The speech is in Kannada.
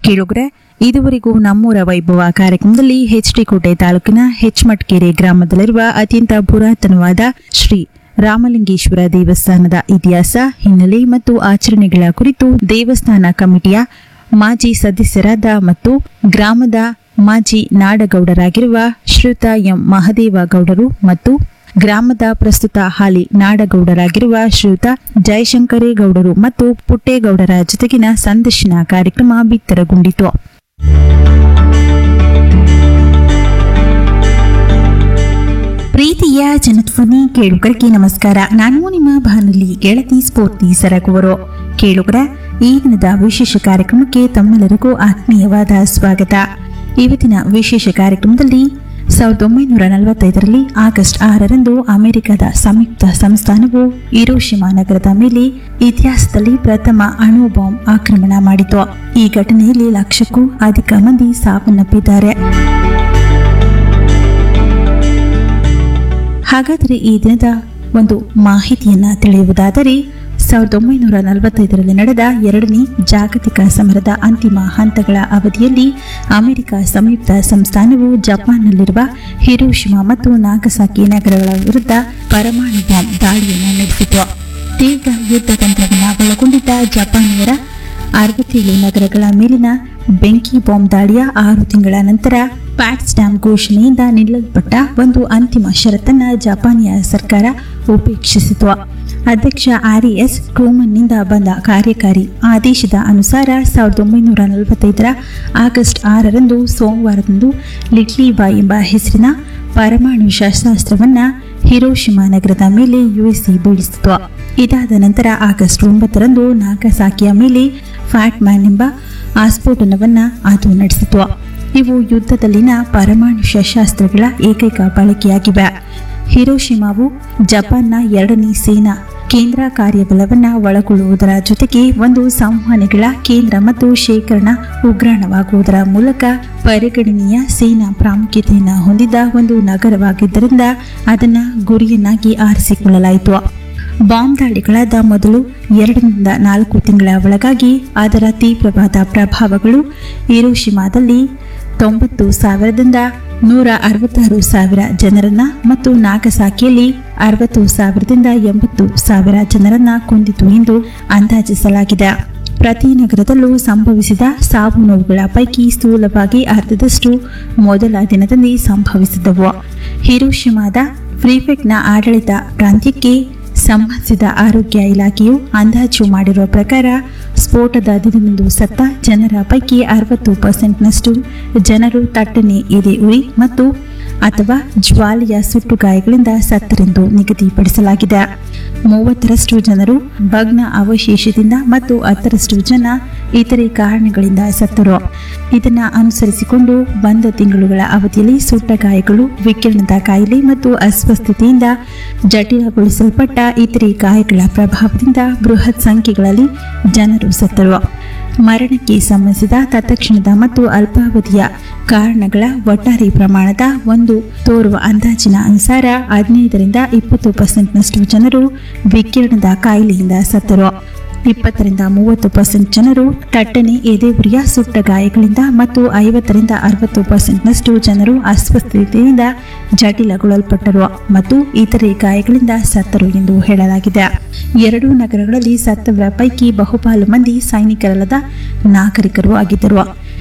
ಕೇಳುಗ್ರೆ ಇದುವರೆಗೂ ನಮ್ಮೂರ ವೈಭವ ಕಾರ್ಯಕ್ರಮದಲ್ಲಿ ಎಚ್ ಡಿ ಕೋಟೆ ತಾಲೂಕಿನ ಹೆಚ್ಮಟ್ಕೆರೆ ಗ್ರಾಮದಲ್ಲಿರುವ ಅತ್ಯಂತ ಪುರಾತನವಾದ ಶ್ರೀ ರಾಮಲಿಂಗೇಶ್ವರ ದೇವಸ್ಥಾನದ ಇತಿಹಾಸ ಹಿನ್ನೆಲೆ ಮತ್ತು ಆಚರಣೆಗಳ ಕುರಿತು ದೇವಸ್ಥಾನ ಕಮಿಟಿಯ ಮಾಜಿ ಸದಸ್ಯರಾದ ಮತ್ತು ಗ್ರಾಮದ ಮಾಜಿ ನಾಡಗೌಡರಾಗಿರುವ ಶ್ರೀಯುತ ಎಂ ಮಹದೇವ ಗೌಡರು ಮತ್ತು ಗ್ರಾಮದ ಪ್ರಸ್ತುತ ಹಾಲಿ ನಾಡಗೌಡರಾಗಿರುವ ಶ್ರೀಯುತ ಜಯಶಂಕರೇಗೌಡರು ಮತ್ತು ಪುಟ್ಟೇಗೌಡರ ಜೊತೆಗಿನ ಸಂದರ್ಶನ ಕಾರ್ಯಕ್ರಮ ಬಿತ್ತರಗೊಂಡಿತು ಪ್ರೀತಿಯ ಜನಧ್ವನಿ ಕೇಳುಗರಿಗೆ ನಮಸ್ಕಾರ ನಾನು ನಿಮ್ಮ ಬಾನುಲಿ ಗೆಳತಿ ಸ್ಫೂರ್ತಿ ಸರಗುವರು ಕೇಳುಗರ ಈ ದಿನದ ವಿಶೇಷ ಕಾರ್ಯಕ್ರಮಕ್ಕೆ ತಮ್ಮೆಲ್ಲರಿಗೂ ಆತ್ಮೀಯವಾದ ಸ್ವಾಗತ ಇವತ್ತಿನ ವಿಶೇಷ ಕಾರ್ಯಕ್ರಮದಲ್ಲಿ ಸಾವಿರದ ಒಂಬೈನೂರ ನಲವತ್ತೈದರಲ್ಲಿ ಆಗಸ್ಟ್ ಆರರಂದು ಅಮೆರಿಕದ ಸಂಯುಕ್ತ ಸಂಸ್ಥಾನವು ಹಿರೋಶಿಮಾ ನಗರದ ಮೇಲೆ ಇತಿಹಾಸದಲ್ಲಿ ಪ್ರಥಮ ಅಣು ಬಾಂಬ್ ಆಕ್ರಮಣ ಮಾಡಿತು ಈ ಘಟನೆಯಲ್ಲಿ ಲಕ್ಷಕ್ಕೂ ಅಧಿಕ ಮಂದಿ ಸಾವನ್ನಪ್ಪಿದ್ದಾರೆ ಹಾಗಾದರೆ ಈ ದಿನದ ಒಂದು ಮಾಹಿತಿಯನ್ನ ತಿಳಿಯುವುದಾದರೆ ಸಾವಿರದ ಒಂಬೈನೂರ ನಲವತ್ತೈದರಲ್ಲಿ ನಡೆದ ಎರಡನೇ ಜಾಗತಿಕ ಸಮರದ ಅಂತಿಮ ಹಂತಗಳ ಅವಧಿಯಲ್ಲಿ ಅಮೆರಿಕ ಸಂಯುಕ್ತ ಸಂಸ್ಥಾನವು ಜಪಾನ್ನಲ್ಲಿರುವ ಹಿರೋಶಿಮಾ ಮತ್ತು ನಾಗಸಾಕಿ ನಗರಗಳ ವಿರುದ್ಧ ಪರಮಾಣು ಬಾಂಬ್ ದಾಳಿಯನ್ನು ನಡೆಸಿತು ತೀವ್ರ ಯುದ್ಧ ತಂತ್ರವನ್ನು ಒಳಗೊಂಡಿದ್ದ ಜಪಾನಿಯರ ಅರವತ್ತೇಳು ನಗರಗಳ ಮೇಲಿನ ಬೆಂಕಿ ಬಾಂಬ್ ದಾಳಿಯ ಆರು ತಿಂಗಳ ನಂತರ ಪ್ಯಾಟ್ಸ್ ಡ್ಯಾಮ್ ಘೋಷಣೆಯಿಂದ ನಿಲ್ಲಲ್ಪಟ್ಟ ಒಂದು ಅಂತಿಮ ಷರತ್ತನ್ನ ಜಪಾನಿಯ ಸರ್ಕಾರ ಉಪೇಕ್ಷಿಸಿತು ಅಧ್ಯಕ್ಷ ಆರ್ಎಸ್ ಟ್ರೂಮನ್ನಿಂದ ಬಂದ ಕಾರ್ಯಕಾರಿ ಆದೇಶದ ಅನುಸಾರ ಸಾವಿರದ ಒಂಬೈನೂರ ನಲವತ್ತೈದರ ಆಗಸ್ಟ್ ಆರರಂದು ಸೋಮವಾರದಂದು ಲಿಟ್ಲಿ ಬಾಯ್ ಎಂಬ ಹೆಸರಿನ ಪರಮಾಣು ಶಸ್ತ್ರಾಸ್ತ್ರವನ್ನ ಹಿರೋಶಿಮಾ ನಗರದ ಮೇಲೆ ಯುಎಸ್ಎ ಬೀಳಿಸಿತು ಇದಾದ ನಂತರ ಆಗಸ್ಟ್ ಒಂಬತ್ತರಂದು ನಾಗಸಾಕಿಯ ಮೇಲೆ ಫ್ಯಾಟ್ ಮ್ಯಾನ್ ಎಂಬ ಆಸ್ಫೋಟನವನ್ನ ಅದು ನಡೆಸಿತು ಇವು ಯುದ್ಧದಲ್ಲಿನ ಪರಮಾಣು ಶಸ್ತ್ರಾಸ್ತ್ರಗಳ ಏಕೈಕ ಬಳಕೆಯಾಗಿವೆ ಹಿರೋಶಿಮಾವು ಜಪಾನ್ನ ಎರಡನೇ ಸೇನಾ ಕೇಂದ್ರ ಕಾರ್ಯಬಲವನ್ನ ಒಳಗೊಳ್ಳುವುದರ ಜೊತೆಗೆ ಒಂದು ಸಂವಹನೆಗಳ ಕೇಂದ್ರ ಮತ್ತು ಶೇಖರಣಾ ಉಗ್ರಾಣವಾಗುವುದರ ಮೂಲಕ ಪರಿಗಣನೀಯ ಸೇನಾ ಪ್ರಾಮುಖ್ಯತೆಯನ್ನು ಹೊಂದಿದ್ದ ಒಂದು ನಗರವಾಗಿದ್ದರಿಂದ ಅದನ್ನು ಗುರಿಯನ್ನಾಗಿ ಆರಿಸಿಕೊಳ್ಳಲಾಯಿತು ಬಾಂಬ್ ದಾಳಿಗಳಾದ ಮೊದಲು ಎರಡರಿಂದ ನಾಲ್ಕು ತಿಂಗಳ ಒಳಗಾಗಿ ಅದರ ತೀವ್ರವಾದ ಪ್ರಭಾವಗಳು ಹಿರೋಶಿಮಾದಲ್ಲಿ ತೊಂಬತ್ತು ಸಾವಿರದಿಂದ ನೂರ ಅರವತ್ತಾರು ಸಾವಿರ ಜನರನ್ನ ಮತ್ತು ನಾಗಸಾಕಿಯಲ್ಲಿ ಅರವತ್ತು ಸಾವಿರದಿಂದ ಎಂಬತ್ತು ಸಾವಿರ ಜನರನ್ನ ಕೊಂದಿತು ಎಂದು ಅಂದಾಜಿಸಲಾಗಿದೆ ಪ್ರತಿ ನಗರದಲ್ಲೂ ಸಂಭವಿಸಿದ ಸಾವು ನೋವುಗಳ ಪೈಕಿ ಸ್ಥೂಲವಾಗಿ ಅರ್ಧದಷ್ಟು ಮೊದಲ ದಿನದಂದೇ ಸಂಭವಿಸಿದವು ಹಿರೋಶಿಮಾದ ಫ್ರೀಫೆಕ್ಟ್ನ ಆಡಳಿತ ಪ್ರಾಂತ್ಯಕ್ಕೆ ಸಂಬಂಧಿಸಿದ ಆರೋಗ್ಯ ಇಲಾಖೆಯು ಅಂದಾಜು ಮಾಡಿರುವ ಪ್ರಕಾರ ಸ್ಫೋಟದ ದಿನದಂದು ಸತ್ತ ಜನರ ಪೈಕಿ ಅರವತ್ತು ಪರ್ಸೆಂಟ್ನಷ್ಟು ಜನರು ತಟ್ಟನೆ ಎದೆ ಉರಿ ಮತ್ತು ಅಥವಾ ಜ್ವಾಲೆಯ ಸುಟ್ಟು ಗಾಯಗಳಿಂದ ಸತ್ತರೆಂದು ನಿಗದಿಪಡಿಸಲಾಗಿದೆ ಮೂವತ್ತರಷ್ಟು ಜನರು ಭಗ್ನ ಅವಶೇಷದಿಂದ ಮತ್ತು ಹತ್ತರಷ್ಟು ಜನ ಇತರೆ ಕಾರಣಗಳಿಂದ ಸತ್ತರು ಇದನ್ನು ಅನುಸರಿಸಿಕೊಂಡು ಬಂದ ತಿಂಗಳುಗಳ ಅವಧಿಯಲ್ಲಿ ಸುಟ್ಟ ಗಾಯಗಳು ವಿಕಿರಣದ ಕಾಯಿಲೆ ಮತ್ತು ಅಸ್ವಸ್ಥತೆಯಿಂದ ಜಟಿಲಗೊಳಿಸಲ್ಪಟ್ಟ ಇತರೆ ಗಾಯಗಳ ಪ್ರಭಾವದಿಂದ ಬೃಹತ್ ಸಂಖ್ಯೆಗಳಲ್ಲಿ ಜನರು ಸತ್ತರು ಮರಣಕ್ಕೆ ಸಂಬಂಧಿಸಿದ ತತ್ಕ್ಷಣದ ಮತ್ತು ಅಲ್ಪಾವಧಿಯ ಕಾರಣಗಳ ಒಟ್ಟಾರೆ ಪ್ರಮಾಣದ ಒಂದು ತೋರುವ ಅಂದಾಜಿನ ಅನುಸಾರ ಹದಿನೈದರಿಂದ ಇಪ್ಪತ್ತು ಪರ್ಸೆಂಟ್ನಷ್ಟು ಜನರು ವಿಕಿರಣದ ಕಾಯಿಲೆಯಿಂದ ಸತ್ತರು ಇಪ್ಪತ್ತರಿಂದ ಮೂವತ್ತು ಪರ್ಸೆಂಟ್ ಜನರು ತಟ್ಟನೆ ಎದೆಗುರಿಯ ಸುಟ್ಟ ಗಾಯಗಳಿಂದ ಮತ್ತು ಐವತ್ತರಿಂದ ಅರವತ್ತು ಪರ್ಸೆಂಟ್ನಷ್ಟು ಜನರು ಅಸ್ವಸ್ಥತೆಯಿಂದ ಜಟಿಲಗೊಳ್ಳಲ್ಪಟ್ಟರು ಮತ್ತು ಇತರೆ ಗಾಯಗಳಿಂದ ಸತ್ತರು ಎಂದು ಹೇಳಲಾಗಿದೆ ಎರಡೂ ನಗರಗಳಲ್ಲಿ ಸತ್ತವರ ಪೈಕಿ ಬಹುಪಾಲು ಮಂದಿ ಸೈನಿಕರಲ್ಲದ ನಾಗರಿಕರು ಆಗಿದ್ದರು